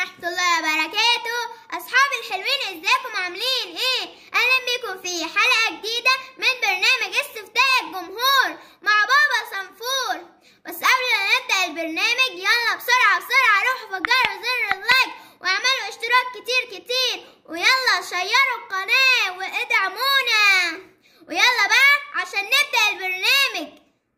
ورحمة الله وبركاته أصحابي الحلوين ازيكم عاملين ايه؟ أهلا بيكم في حلقة جديدة من برنامج استفتاء الجمهور مع بابا صنفور بس قبل ما نبدأ البرنامج يلا بسرعة بسرعة روحوا فجروا زر اللايك واعملوا اشتراك كتير كتير ويلا شيروا القناة وادعمونا ويلا بقى عشان نبدأ البرنامج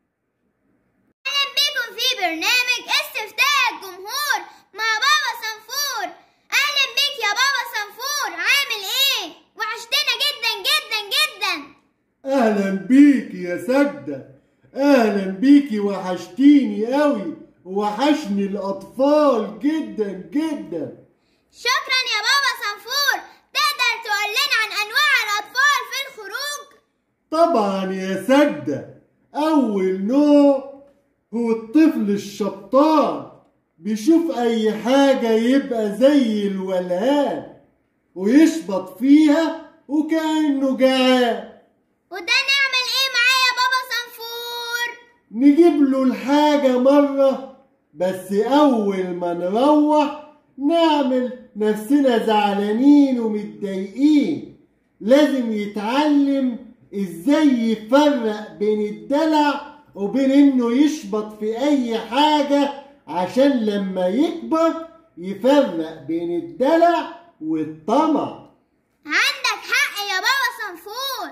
أهلا بيكم في برنامج استفتاء الجمهور مع بابا صنفور أهلا بيك يا بابا صنفور عامل إيه؟ وحشتنا جدا جدا جدا اهلا بيك يا سجدة اهلا بيكي وحشتيني قوي وحشني الاطفال جدا جدا شكرا يا بابا صنفور تقدر تقول لنا عن أنواع الأطفال في الخروج؟ طبعا يا سجدة اول نوع هو الطفل الشبطان بيشوف اي حاجة يبقى زي الولهان ويشبط فيها وكأنه جعان وده نعمل إيه معاه يا بابا صنفور؟ نجيب له الحاجة مرة بس أول ما نروح نعمل نفسنا زعلانين ومتضايقين لازم يتعلم ازاي يفرق بين الدلع وبين انه يشبط في اي حاجة عشان لما يكبر يفرق بين الدلع والطمع عندك حق يا بابا صنفور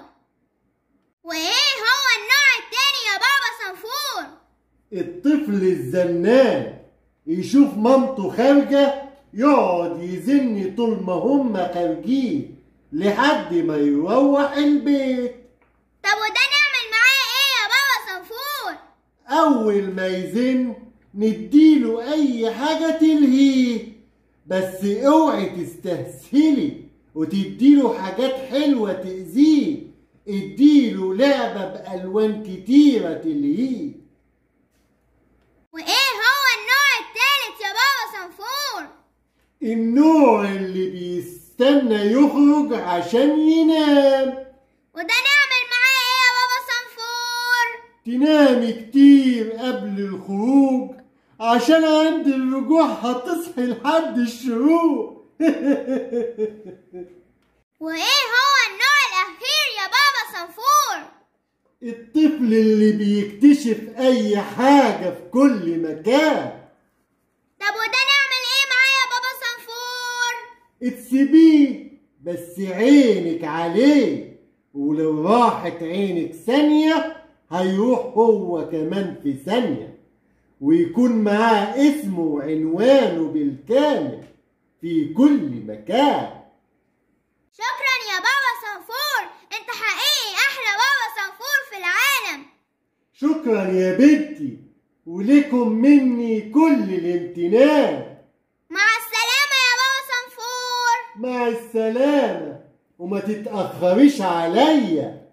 وإيه هو النوع التاني يا بابا صنفور؟ الطفل الزنان يشوف مامته خارجة يقعد يزن طول ما هما خارجين لحد ما يروح البيت طب وده نعمل معاه ايه يا بابا صنفور أول ما يزن نديله أي حاجة تلهيه بس اوعي تستهسلي وتديله حاجات حلوة تأذيه اديله لعبة بألوان كتيرة تلهيه وايه هو النوع التالت يا بابا صنفور النوع اللي بيستنى يخرج عشان ينام وده نعمل معاه ايه يا بابا صنفور تنامي كتير قبل الخروج عشان عند الرجوع هتصحي لحد الشروق وايه هو النوع الاخير يا بابا صنفور الطفل اللي بيكتشف اي حاجة في كل مكان طب وده نعمل ايه معاه يا بابا صنفور تسيبيه بس عينك عليه ولو راحت عينك ثانية هيروح هو كمان في ثانية ويكون معاه اسمه وعنوانه بالكامل في كل مكان شكرا يا بابا صنفور انت حقيقي احلى بابا صنفور في العالم شكرا يا بنتي ولكم مني كل الامتنان مع السلامة يا بابا صنفور مع السلامة وما تتأخريش عليا